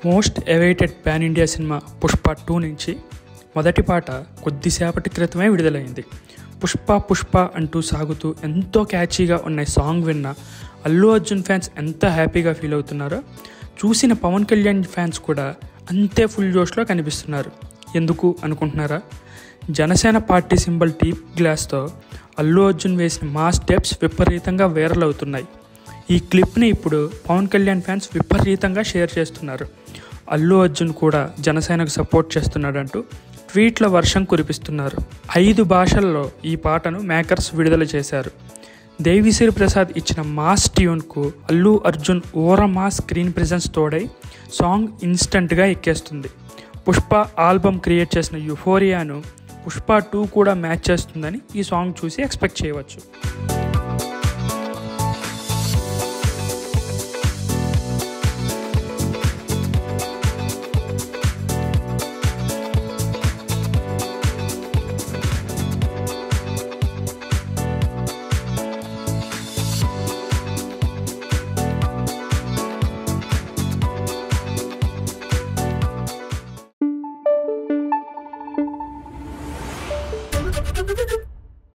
most awaited pan India cinema Pushpa two నుంచి మొదటి పాట కొద్దిసేపటి క్రితమే విడుదలైంది పుష్ప పుష్ప అంటూ సాగుతూ ఎంతో క్యాచీగా ఉన్న ఈ సాంగ్ విన్న అల్లు అర్జున్ ఫ్యాన్స్ ఎంత హ్యాపీగా ఫీల్ అవుతున్నారో చూసిన పవన్ కళ్యాణ్ ఫ్యాన్స్ కూడా అంతే ఫుల్ జోష్లో కనిపిస్తున్నారు ఎందుకు అనుకుంటున్నారా జనసేన పార్టీ సింబల్ టీ గ్లాస్తో అల్లు అర్జున్ వేసిన మా స్టెప్స్ విపరీతంగా వైరల్ అవుతున్నాయి ఈ క్లిప్ని ఇప్పుడు పవన్ కళ్యాణ్ ఫ్యాన్స్ విపరీతంగా షేర్ చేస్తున్నారు అల్లు అర్జున్ కూడా జనసేనకు సపోర్ట్ చేస్తున్నాడంటూ ట్వీట్ల వర్షం కురిపిస్తున్నారు ఐదు భాషల్లో ఈ పాటను మేకర్స్ విడుదల చేశారు దేవిశ్రీ ప్రసాద్ ఇచ్చిన మాస్ ట్యూన్కు అల్లు అర్జున్ ఓరమా స్క్రీన్ ప్రెజెన్స్ తోడై సాంగ్ ఇన్స్టంట్గా ఎక్కేస్తుంది పుష్ప ఆల్బమ్ క్రియేట్ చేసిన యుఫోరియాను పుష్ప టూ కూడా మ్యాచ్ చేస్తుందని ఈ సాంగ్ చూసి ఎక్స్పెక్ట్ చేయవచ్చు